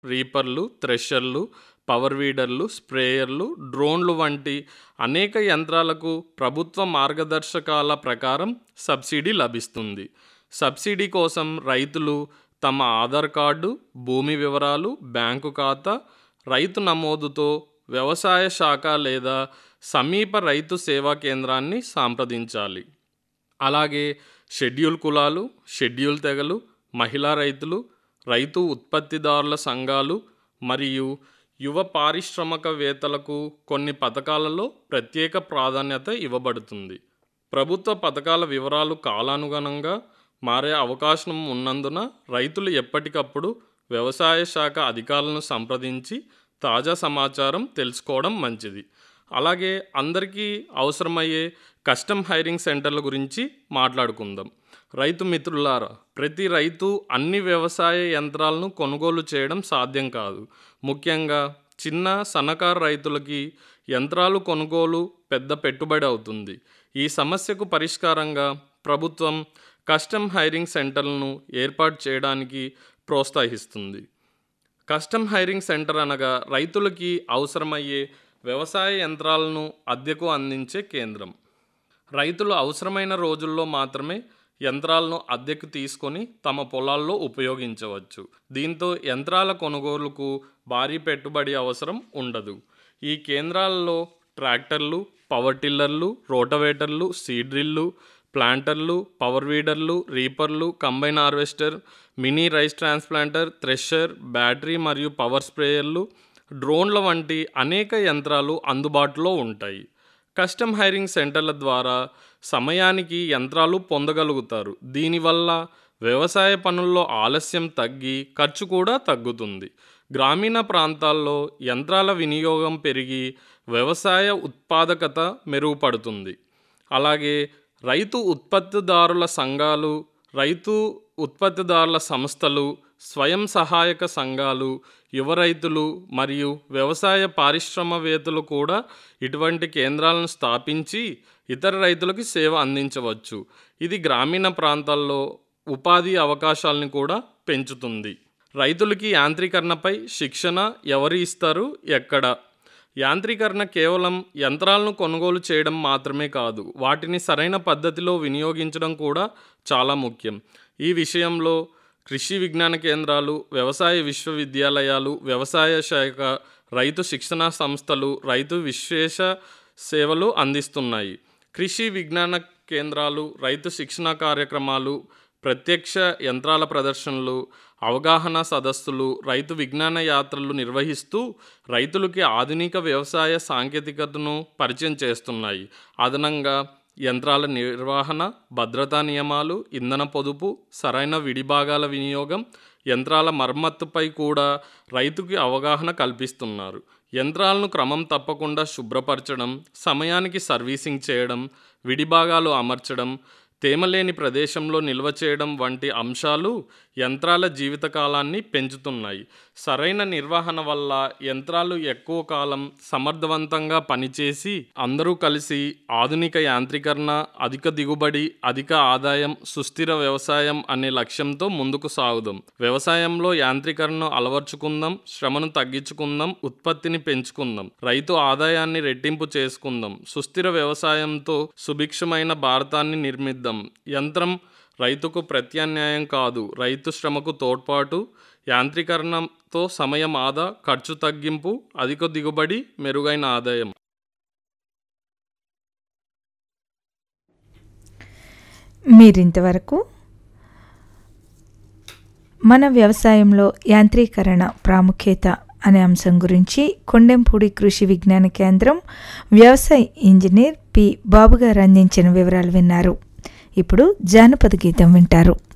రీపర్లు థ్రెషర్లు power వీడర్లు స్ప్రేయర్లు డ్రోన్లు వంటి అనేక యంత్రాలకు ప్రభుత్వ మార్గదర్శకాల ప్రకారం సబ్సిడీ లభిస్తుంది సబ్సిడీ కోసం రైతులు తమ ఆధార్ కార్డు భూమి వివరాలు బ్యాంకు ఖాతా రైతు నమోదుతో వ్యవసాయ శాఖ లేదా సమీప రైతు సేవా కేంద్రాన్ని సంప్రదించాలి అలాగే షెడ్యూల్ కులాలు షెడ్యూల్ తెగలు మహిళా రైతులు రైతు ఉత్పత్తిదారుల సంఘాలు మరియు యువ పారిశ్రామికవేత్తలకు కొన్ని పథకాలలో ప్రత్యేక ప్రాధాన్యత ఇవ్వబడుతుంది ప్రభుత్వ పథకాల వివరాలు కాలానుగుణంగా మారే అవకాశం ఉన్నందున రైతులు ఎప్పటికప్పుడు వ్యవసాయ శాఖ అధికారులను సంప్రదించి తాజా సమాచారం తెలుసుకోవడం మంచిది అలాగే అందరికీ అవసరమయ్యే కస్టమ్ హైరింగ్ సెంటర్ల గురించి మాట్లాడుకుందాం రైతు మిత్రులారా ప్రతి రైతు అన్ని వ్యవసాయ యంత్రాలను కొనుగోలు చేయడం సాధ్యం కాదు ముఖ్యంగా చిన్న సన్నకారు రైతులకి యంత్రాలు కొనుగోలు పెద్ద పెట్టుబడి అవుతుంది ఈ సమస్యకు పరిష్కారంగా ప్రభుత్వం కస్టమ్ హైరింగ్ సెంటర్లను ఏర్పాటు చేయడానికి ప్రోత్సహిస్తుంది కస్టమ్ హైరింగ్ సెంటర్ అనగా రైతులకి అవసరమయ్యే వ్యవసాయ యంత్రాలను అద్దెకు అందించే కేంద్రం రైతులు అవసరమైన రోజుల్లో మాత్రమే యంత్రాలను అద్దెకు తీసుకొని తమ పొలాల్లో ఉపయోగించవచ్చు దీంతో యంత్రాల కొనుగోలుకు భారీ పెట్టుబడి అవసరం ఉండదు ఈ కేంద్రాల్లో ట్రాక్టర్లు పవర్ టిల్లర్లు రోటవేటర్లు సీడ్రిల్లు ప్లాంటర్లు పవర్ వీడర్లు రీపర్లు combine harvester mini rice transplanter thresher battery మరియు పవర్ స్ప్రేయర్లు డ్రోన్ల వంటి అనేక యంత్రాలు అందుబాటులో ఉంటాయి కస్టమ్ హైరింగ్ సెంటర్ల ద్వారా సమయానికి యంత్రాలు పొందగలుగుతారు దీనివల్ల వ్యవసాయ పనుల్లో ఆలస్యం తగ్గి ఖర్చు కూడా తగ్గుతుంది గ్రామీణ ప్రాంతాల్లో యంత్రాల వినియోగం పెరిగి వ్యవసాయ ఉత్పాదకత మెరుగుపడుతుంది అలాగే రైతు ఉత్పత్తిదారుల సంఘాలు రైతు ఉత్పత్తిదారుల సంస్థలు స్వయం సహాయక సంఘాలు యువ రైతులు మరియు వ్యవసాయ పారిశ్రమవేత్తలు కూడా ఇటువంటి కేంద్రాలను స్థాపించి ఇతర రైతులకు సేవ అందించవచ్చు ఇది గ్రామీణ ప్రాంతాల్లో ఉపాధి అవకాశాలను కూడా పెంచుతుంది రైతులకి యాంత్రీకరణపై శిక్షణ ఎవరు ఇస్తారు ఎక్కడ యాంత్రీకరణ కేవలం యంత్రాలను కొనుగోలు చేయడం మాత్రమే కాదు వాటిని సరైన పద్ధతిలో వినియోగించడం కూడా చాలా ముఖ్యం ఈ విషయంలో కృషి విజ్ఞాన కేంద్రాలు వ్యవసాయ విశ్వవిద్యాలయాలు వ్యవసాయ శాఖ రైతు శిక్షణా సంస్థలు రైతు విశేష సేవలు అందిస్తున్నాయి కృషి విజ్ఞాన కేంద్రాలు రైతు శిక్షణ కార్యక్రమాలు ప్రత్యక్ష యంత్రాల ప్రదర్శనలు అవగాహన సదస్సులు రైతు విజ్ఞాన యాత్రలు నిర్వహిస్తూ రైతులకి ఆధునిక వ్యవసాయ సాంకేతికతను పరిచయం చేస్తున్నాయి అదనంగా యంత్రాల నిర్వహణ భద్రతా నియమాలు ఇంధన పొదుపు సరైన విడిభాగాల వినియోగం యంత్రాల మరమ్మతుపై కూడా రైతుకి అవగాహన కల్పిస్తున్నారు యంత్రాలను క్రమం తప్పకుండా శుభ్రపరచడం సమయానికి సర్వీసింగ్ చేయడం విడిభాగాలు అమర్చడం తేమలేని ప్రదేశంలో నిల్వ చేయడం వంటి అంశాలు యంత్రాల జీవితకాలాన్ని పెంచుతున్నాయి సరైన నిర్వహణ వల్ల యంత్రాలు ఎక్కువ కాలం సమర్థవంతంగా పనిచేసి అందరూ కలిసి ఆధునిక యాంత్రీకరణ అధిక దిగుబడి అధిక ఆదాయం సుస్థిర వ్యవసాయం అనే లక్ష్యంతో ముందుకు సాగుదాం వ్యవసాయంలో యాంత్రీకరణను అలవర్చుకుందాం శ్రమను తగ్గించుకుందాం ఉత్పత్తిని పెంచుకుందాం రైతు ఆదాయాన్ని రెట్టింపు చేసుకుందాం సుస్థిర వ్యవసాయంతో సుభిక్షమైన భారతాన్ని నిర్మిద్దాం యంత్రం రైతుకు ప్రత్యామ్నాయం కాదు రైతు శ్రమకు తోడ్పాటు యాంత్రీకరణతో సమయం ఆదా ఖర్చు తగ్గింపు అధిక దిగుబడి మెరుగైన ఆదాయం మీరింతవరకు మన వ్యవసాయంలో యాంత్రీకరణ ప్రాముఖ్యత అనే అంశం గురించి కొండెంపూడి కృషి విజ్ఞాన కేంద్రం వ్యవసాయ ఇంజనీర్ పి బాబు గారు అందించిన వివరాలు విన్నారు ఇప్పుడు జానపద గీతం వింటారు